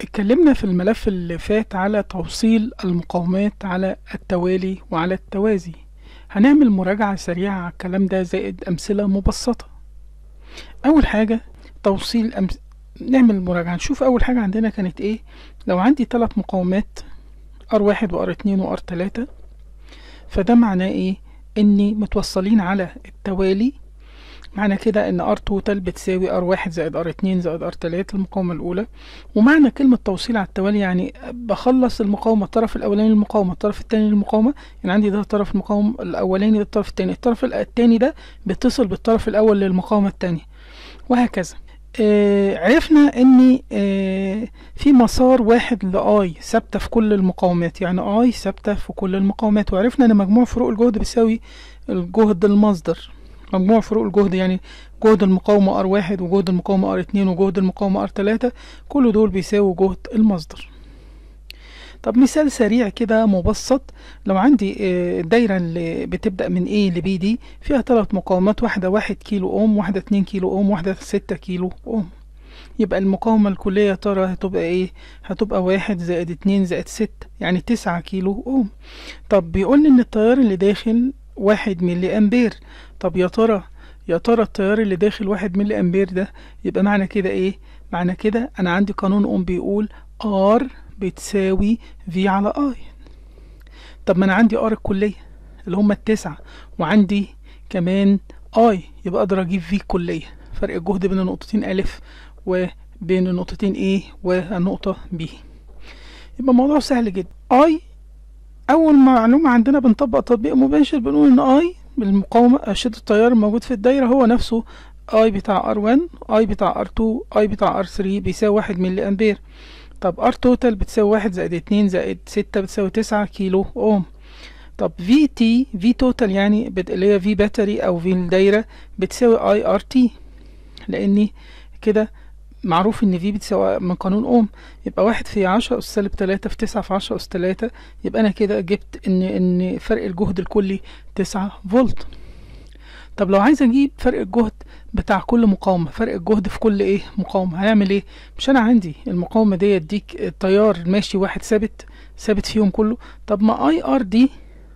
اتكلمنا في الملف اللي فات على توصيل المقاومات على التوالي وعلى التوازي هنعمل مراجعة سريعة على الكلام ده زائد أمثلة مبسطة أول حاجة توصيل أمس... نعمل مراجعة نشوف أول حاجة عندنا كانت إيه لو عندي ثلاث مقاومات ار واحد وار اتنين وار تلاتة فده معناه إيه إني متوصلين على التوالي معنى كده ان ار توتال بتساوي ار واحد زائد ار اتنين زائد ار تلاتة المقاومة الأولى ومعنى كلمة توصيل على التوالي يعني بخلص المقاومة الطرف الأولاني للمقاومة الطرف التاني للمقاومة يعني عندي ده الطرف المقاوم الأولاني ده الطرف التاني الطرف التاني ده بيتصل بالطرف الأول للمقاومة التانية وهكذا آه عرفنا ان آه في مسار واحد لاي ثابته في كل المقاومات يعني اي ثابته في كل المقاومات وعرفنا ان مجموع فروق الجهد بيساوي الجهد المصدر مجموع فروق الجهد يعني جهد المقاومة ار واحد وجهد المقاومة ار اتنين وجهد المقاومة ار تلاتة كل دول بيساووا جهد المصدر طب مثال سريع كده مبسط لو عندي الدايرة اللي بتبدأ من A ل B دي فيها ثلاث مقاومات واحدة واحد كيلو أوم واحدة اتنين كيلو أوم واحدة ستة كيلو أوم يبقى المقاومة الكلية يا ترى هتبقى ايه هتبقى واحد زائد اتنين زائد ستة يعني تسعة كيلو أوم طب بيقول لي ان التيار اللي داخل واحد ملي أمبير طب يا ترى يا ترى التيار اللي داخل واحد ملي أمبير ده يبقى معنى كده ايه معنى كده انا عندي قانون اوم بيقول ار بتساوي في على اي طب ما انا عندي ار الكلية اللي هما التسعة وعندي كمان اي يبقى اقدر اجيب في الكلية فرق الجهد بين النقطتين الف وبين النقطتين A والنقطة B يبقى الموضوع سهل جدا I أول معلومة عندنا بنطبق تطبيق مباشر بنقول إن I بالمقاومة شدة التيار الموجود في الدايرة هو نفسه I بتاع R1 I بتاع R2 I بتاع R3 بيساوي واحد ملي أمبير طب R توتال بتساوي واحد زائد اتنين زائد ستة بتساوي تسعة كيلو أوم طب في تي في توتال يعني اللي هي في باتري أو في الدايرة بتساوي اي ار تي لأني كده معروف ان في بتساوي من قانون اوم يبقى واحد في عشرة اس سالب تلاتة في تسعة في عشرة اس تلاتة يبقى انا كده جبت ان ان فرق الجهد الكلي تسعة فولت طب لو عايز اجيب فرق الجهد بتاع كل مقاومة فرق الجهد في كل ايه مقاومة هنعمل ايه مش انا عندي المقاومة دي يديك التيار ماشي واحد ثابت ثابت فيهم كله طب ما اي ار دي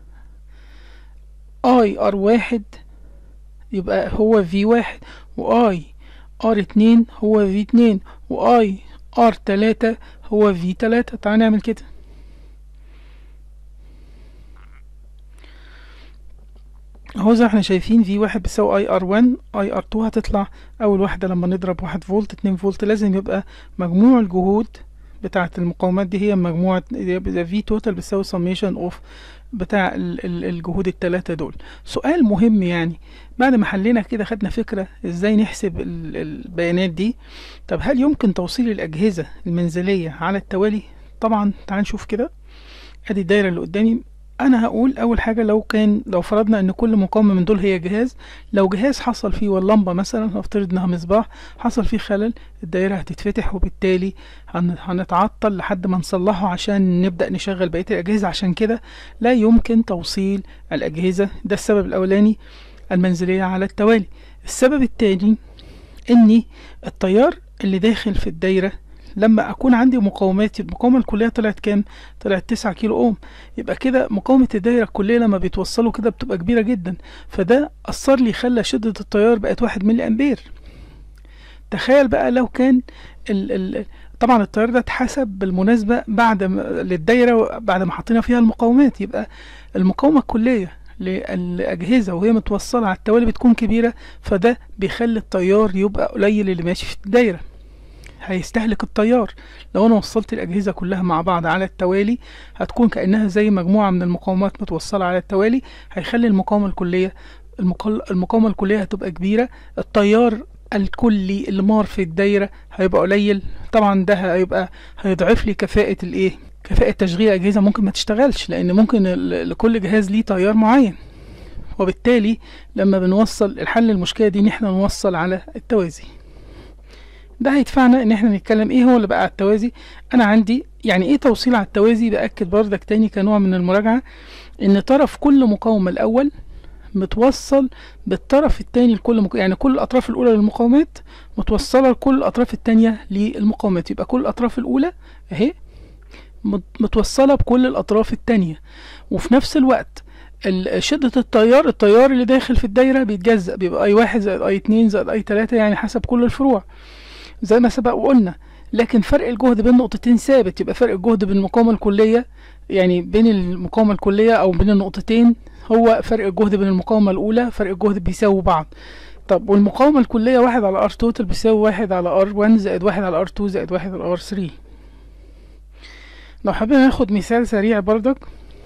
اي ار واحد يبقى هو في واحد واي ار اتنين هو في اتنين واي ار تلاتة هو في تلاتة تعال نعمل كده اهو زي ما احنا شايفين في واحد بيساوي اي ار 1 اي ار 2 هتطلع اول واحدة لما نضرب واحد فولت اتنين فولت لازم يبقى مجموع الجهود بتاعة المقاومات دي هي مجموعة في توتال بتساوي سميشن اوف بتاع الجهود التلاتة دول سؤال مهم يعني بعد ما حلينا كده خدنا فكرة ازاي نحسب البيانات دي طب هل يمكن توصيل الأجهزة المنزلية على التوالي طبعا تعال نشوف كده ادي الدايرة اللي قدامي انا هقول اول حاجة لو كان لو فرضنا ان كل مقاومة من دول هي جهاز لو جهاز حصل فيه واللمبة مثلا هفترض انها مصباح حصل فيه خلل الدايرة هتتفتح وبالتالي هنتعطل لحد ما نصلحه عشان نبدأ نشغل بقية الأجهزة عشان كده لا يمكن توصيل الأجهزة ده السبب الأولاني المنزلية على التوالي السبب التاني اني التيار اللي داخل في الدايرة لما اكون عندي مقاومات المقاومة الكلية طلعت كام طلعت تسعة كيلو اوم يبقى كده مقاومة الدايرة الكلية لما بيتوصلوا كده بتبقى كبيرة جدا فده اثر لي خلى شدة التيار بقت واحد ملي امبير تخيل بقى لو كان ال ال طبعا التيار ده اتحسب بالمناسبة بعد للدايرة بعد ما حطينا فيها المقاومات يبقى المقاومة الكلية للأجهزة وهي متوصلة على التوالي بتكون كبيرة فده بيخلي التيار يبقى قليل اللي ماشي في الدايرة هيستهلك التيار لو انا وصلت الاجهزه كلها مع بعض على التوالي هتكون كانها زي مجموعه من المقاومات متوصله على التوالي هيخلي المقاومه الكليه المقاومه الكليه هتبقى كبيره التيار الكلي اللي مار في الدايره هيبقى قليل طبعا ده هيبقى هيضعف لي كفاءه الايه كفاءه تشغيل اجهزه ممكن ما تشتغلش لان ممكن لكل جهاز ليه تيار معين وبالتالي لما بنوصل الحل المشكله دي ان احنا نوصل على التوازي ده هيدفعنا ان احنا نتكلم ايه هو اللي بقى على التوازي انا عندي يعني ايه توصيل على التوازي باكد بردك تاني كنوع من المراجعه ان طرف كل مقاومه الاول متوصل بالطرف التاني لكل مق... يعني كل الاطراف الاولى للمقاومات متوصله لكل الاطراف التانية للمقاومات يبقى كل الاطراف الاولى اهي مت- متوصله بكل الاطراف التانية وفي نفس الوقت ال- شدة التيار التيار اللي داخل في الدايرة بيتجزأ بيبقى اي واحد زائد اي اتنين زائد اي تلاتة يعني حسب كل الفروع زي ما سبق وقلنا لكن فرق الجهد بين نقطتين ثابت يبقى فرق الجهد بين المقاومة الكلية يعني بين المقاومة الكلية أو بين النقطتين هو فرق الجهد بين المقاومة الأولى فرق الجهد بيساوي بعض طب والمقاومة الكلية واحد على ار توتال بيساوي واحد على ار 1 زائد واحد على ار 2 زائد واحد على ار 3 لو حابين ناخد مثال سريع برضك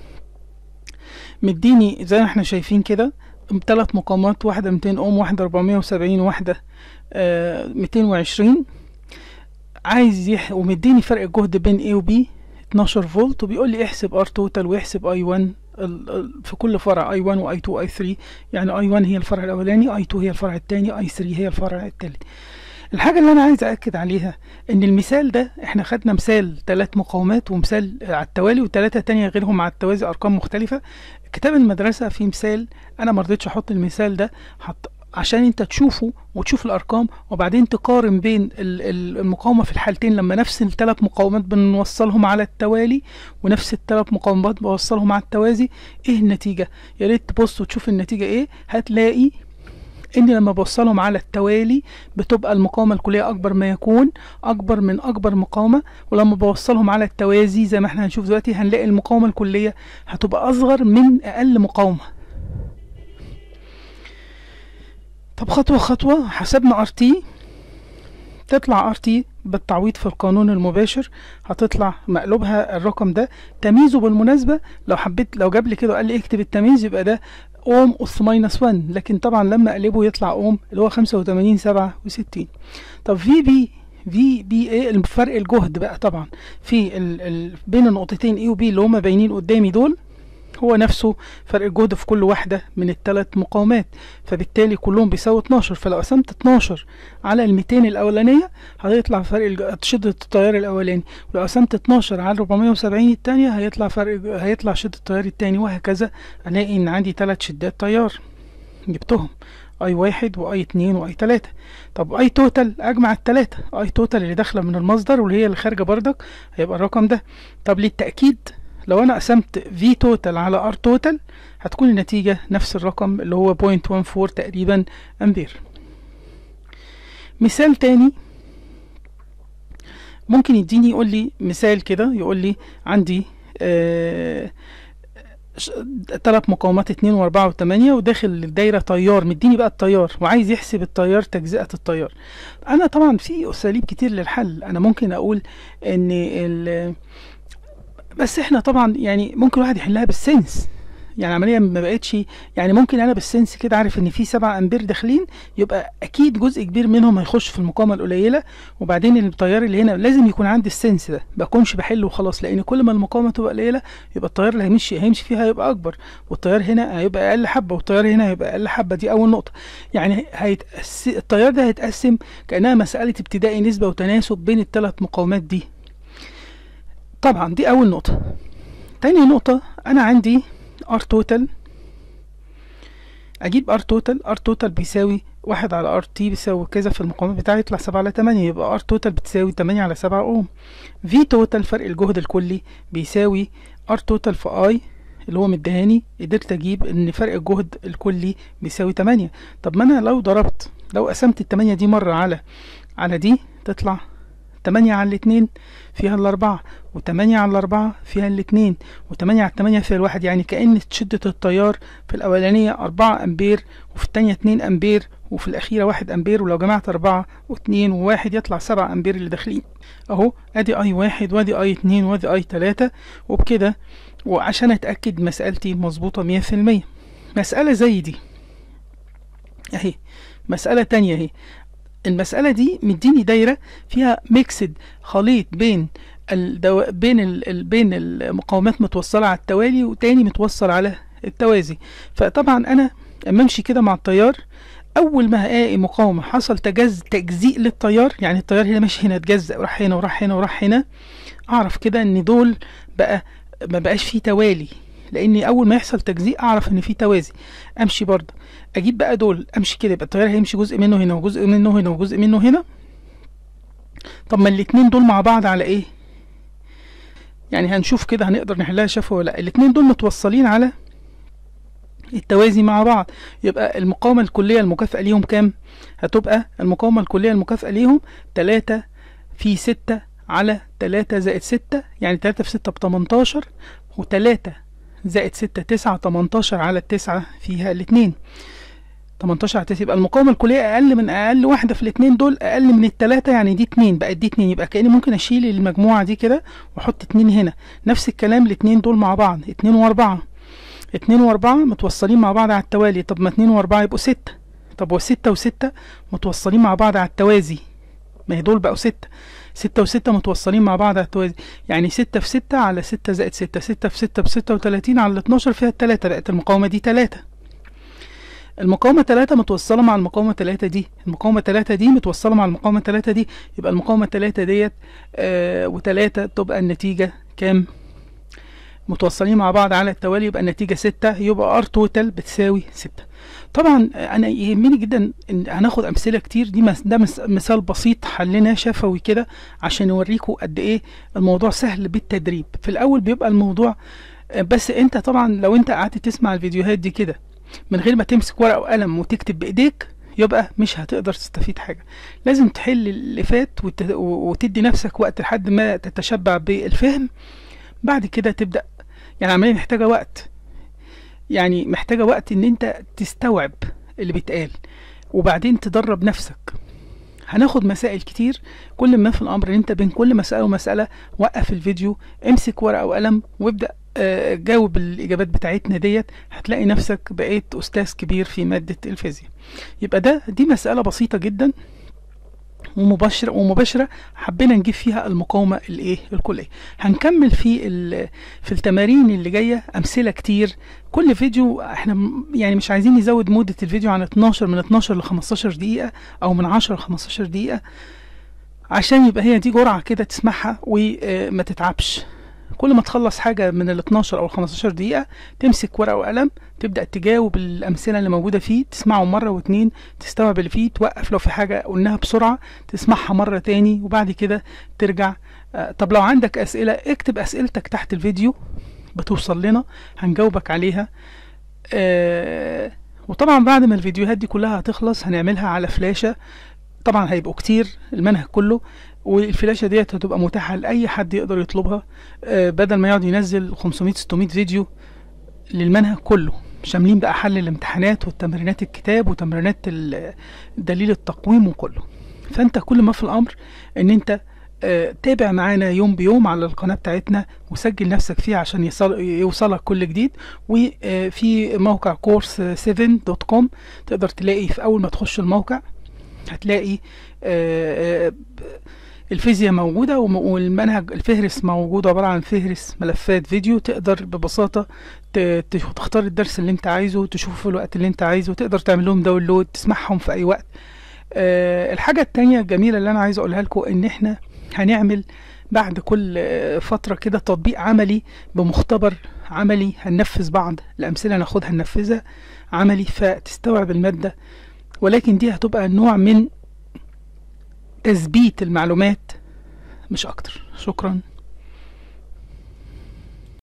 مديني زي ما احنا شايفين كده تلات مقاومات واحدة 200 اوم واحدة 470 واحدة آه 220 عايز يح ومديني فرق الجهد بين A و B 12 فولت وبيقول لي احسب ار توتال واحسب اي 1 ال- ال- في كل فرع اي 1 واي 2 واي 3 يعني اي 1 هي الفرع الاولاني اي 2 هي الفرع الثاني اي 3 هي الفرع الثالث الحاجة اللي أنا عايز أأكد عليها إن المثال ده إحنا خدنا مثال تلات مقاومات ومثال على التوالي وتلاتة تانية غيرهم على التوازي أرقام مختلفة كتاب المدرسة فيه مثال أنا مرضتش أحط المثال ده حط عشان انت تشوفه وتشوف الارقام وبعدين تقارن بين ال- ال- المقاومه في الحالتين لما نفس الثلاث مقاومات بنوصلهم على التوالي ونفس الثلاث مقاومات بوصلهم على التوازي ايه النتيجه يا ريت تبص وتشوف النتيجه ايه هتلاقي ان لما بوصلهم على التوالي بتبقى المقاومه الكليه اكبر ما يكون اكبر من اكبر مقاومه ولما بوصلهم على التوازي زي ما احنا هنشوف دلوقتي هنلاقي المقاومه الكليه هتبقى اصغر من اقل مقاومه طب خطوة خطوة حسبنا ار تي تطلع ار تي بالتعويض في القانون المباشر هتطلع مقلوبها الرقم ده تمييزه بالمناسبة لو حبيت لو جاب لي كده وقال لي اكتب التمييز يبقى ده اوم اس ماينس 1 لكن طبعا لما اقلبه يطلع اوم اللي هو 85 67 طب في بي في بي ايه فرق الجهد بقى طبعا في ال ال بين النقطتين اي وبي اللي هما باينين قدامي دول هو نفسه فرق الجهد في كل واحدة من الثلاث مقاومات فبالتالي كلهم بيساوي 12 فلو قسمت 12 على ال 200 الأولانية هيطلع فرق الج- شدة التيار الأولاني ولو قسمت 12 على 470 التانية هيطلع فرق هيطلع شدة التيار التاني وهكذا ألاقي إن عندي ثلاث شدات تيار جبتهم اي واحد واي اتنين واي تلاتة طب اي توتال اجمع التلاتة اي توتال اللي داخلة من المصدر واللي هي اللي خارجة بردك هيبقى الرقم ده طب للتأكيد لو انا قسمت في توتال على ار توتال هتكون النتيجة نفس الرقم اللي هو 0.14 تقريبا امبير مثال تاني ممكن يديني يقول لي مثال كده يقول لي عندي آه ثلاث مقاومات اتنين واربعة وتمانية وداخل الدايرة تيار مديني بقى التيار وعايز يحسب التيار تجزئة التيار انا طبعا في اساليب كتير للحل انا ممكن اقول ان ال بس احنا طبعا يعني ممكن الواحد يحلها بالسنس يعني عمليا ما بقتش يعني ممكن انا بالسنس كده عارف ان في 7 امبير داخلين يبقى اكيد جزء كبير منهم هيخش في المقاومه القليله وبعدين التيار اللي هنا لازم يكون عندي السنس ده ما اكونش بحل وخلاص لان كل ما المقاومه تبقى قليله يبقى التيار اللي هيمشي هيمشي فيها هيبقى اكبر والتيار هنا هيبقى اقل حبه والتيار هنا هيبقى اقل حبه دي اول نقطه يعني هيتأس... التيار ده هيتقسم كانها مساله ابتدائي نسبه وتناسب بين الثلاث مقاومات دي طبعا دي اول نقطه تاني نقطه انا عندي ار توتال اجيب ار توتال ار توتال بيساوي واحد على ار تي بيساوي كذا في المقاومة بتاعي يطلع سبعة على تمانية يبقى ار توتال بتساوي تمانية على سبعة اوم في توتال فرق الجهد الكلي بيساوي ار توتال في اي اللي هو مديهاني قدرت اجيب ان فرق الجهد الكلي بيساوي تمانية طب ما انا لو ضربت لو قسمت التمانية دي مرة على على دي تطلع تمانية على الاتنين فيها الأربعة وتمانية على الأربعة فيها الاتنين وتمانية على التمانية فيها الواحد يعني كأن شدة التيار في الأولانية أربعة أمبير وفي التانية اتنين أمبير وفي الأخيرة واحد أمبير ولو جمعت أربعة واتنين وواحد يطلع سبعة أمبير اللي داخلين أهو أدي أي واحد وأدي أي اتنين وأدي أي تلاتة وبكده وعشان أتأكد مسألتي مظبوطة مية في المية مسألة زي دي أهي مسألة تانية أهي المسألة دي مديني دايرة فيها ميكسد خليط بين الدو... بين ال... ال... بين المقاومات متوصلة على التوالي وتاني متوصل على التوازي فطبعا انا اما امشي كده مع التيار اول ما هلاقي مقاومة حصل تجز تجزيء للتيار يعني التيار هنا ماشي هنا اتجزأ وراح هنا وراح هنا وراح هنا اعرف كده ان دول بقى ما بقاش فيه توالي لان اول ما يحصل تجزيء اعرف ان في توازي امشي برضه اجيب بقى دول امشي كده يبقى التيار هيمشي جزء منه هنا وجزء منه هنا وجزء منه هنا طب ما الاتنين دول مع بعض على ايه يعني هنشوف كده هنقدر نحلها شفوي ولا لا الاتنين دول متوصلين على التوازي مع بعض يبقى المقاومة الكلية المكافئة ليهم كام هتبقى المقاومة الكلية المكافئة ليهم تلاتة في ستة على تلاتة زائد ستة يعني تلاتة في ستة بتمنتاشر وتلاتة زائد ستة تسعة تمنتاشر على التسعة فيها الاتنين تمنتاشر على تسعة يبقى المقاومة الكلية أقل من أقل واحدة في الاتنين دول أقل من التلاتة يعني دي اتنين بقت دي اتنين يبقى كأني ممكن أشيل المجموعة دي كده وأحط اتنين هنا نفس الكلام الاتنين دول مع بعض اتنين وأربعة اتنين وأربعة متوصلين مع بعض على التوالي طب ما اتنين وأربعة يبقوا ستة طب وستة وستة متوصلين مع بعض على التوازي ما هي دول بقوا ستة ستة وستة متوصلين مع بعض على التوازي يعني ستة في ستة على ستة زائد ستة ستة في ستة بستة وتلاتين على الاتناشر فيها التلاتة بقت المقاومة دي تلاتة المقاومة تلاتة متوصلة مع المقاومة تلاتة دي المقاومة تلاتة دي متوصلة مع المقاومة تلاتة دي يبقى المقاومة تلاتة ديت آه وتلاتة تبقى النتيجة كام متوصلين مع بعض على التوالي يبقى النتيجة ستة يبقى ار توتال بتساوي ستة طبعا انا يهمني جدا ان هناخد امثله كتير دي مس ده مس مثال بسيط حلناه شفوي كده عشان نوريكم قد ايه الموضوع سهل بالتدريب في الاول بيبقى الموضوع بس انت طبعا لو انت قعدت تسمع الفيديوهات دي كده من غير ما تمسك ورقه وقلم وتكتب بايديك يبقى مش هتقدر تستفيد حاجه لازم تحل اللي فات وت... وتدي نفسك وقت لحد ما تتشبع بالفهم بعد كده تبدا يعني العمليه محتاجه وقت يعني محتاجة وقت ان انت تستوعب اللي بيتقال وبعدين تدرب نفسك هناخد مسائل كتير كل ما في الامر ان انت بين كل مسألة ومسألة وقف الفيديو امسك ورقة وقلم وابدأ آه جاوب الاجابات بتاعتنا ديت هتلاقي نفسك بقيت استاذ كبير في مادة الفيزياء يبقى ده دي مسألة بسيطة جدا ومباشرة ومباشرة حبينا نجيب فيها المقاومة الايه الكلية هنكمل في في التمارين اللي جاية امثلة كتير كل فيديو احنا يعني مش عايزين نزود مدة الفيديو عن 12 من 12 ل 15 دقيقة او من 10 ل 15 دقيقة عشان يبقى هي دي جرعة كده تسمعها وما تتعبش كل ما تخلص حاجة من ال 12 أو ال 15 دقيقة تمسك ورقة وقلم تبدأ تجاوب الأمثلة اللي موجودة فيه تسمعه مرة واتنين تستوعب اللي فيه توقف لو في حاجة قلناها بسرعة تسمعها مرة تاني وبعد كده ترجع آه طب لو عندك أسئلة اكتب أسئلتك تحت الفيديو بتوصل لنا هنجاوبك عليها آه وطبعا بعد ما الفيديوهات دي كلها هتخلص هنعملها على فلاشة طبعا هيبقوا كتير المنهج كله والفلاشة ديت هتبقى متاحة لأي حد يقدر يطلبها آه بدل ما يقعد ينزل 500 600 فيديو للمنهج كله شاملين بقى حل الامتحانات والتمرينات الكتاب وتمرينات دليل التقويم وكله فانت كل ما في الامر ان انت آه تابع معانا يوم بيوم على القناة بتاعتنا وسجل نفسك فيها عشان يصل يوصلك كل جديد وفي موقع كورس 7.com تقدر تلاقي في اول ما تخش الموقع هتلاقي آه الفيزياء موجودة والمنهج الفهرس موجود عبارة عن فهرس ملفات فيديو تقدر ببساطة تختار الدرس اللي انت عايزه تشوفه في الوقت اللي انت عايزه تقدر تعمل لهم داونلود تسمعهم في اي وقت أه الحاجة التانية الجميلة اللي انا عايز اقولها لكم ان احنا هنعمل بعد كل فترة كده تطبيق عملي بمختبر عملي هننفذ بعض الامثلة ناخدها ننفذها عملي فتستوعب المادة ولكن دي هتبقى نوع من تثبيت المعلومات مش اكتر شكرا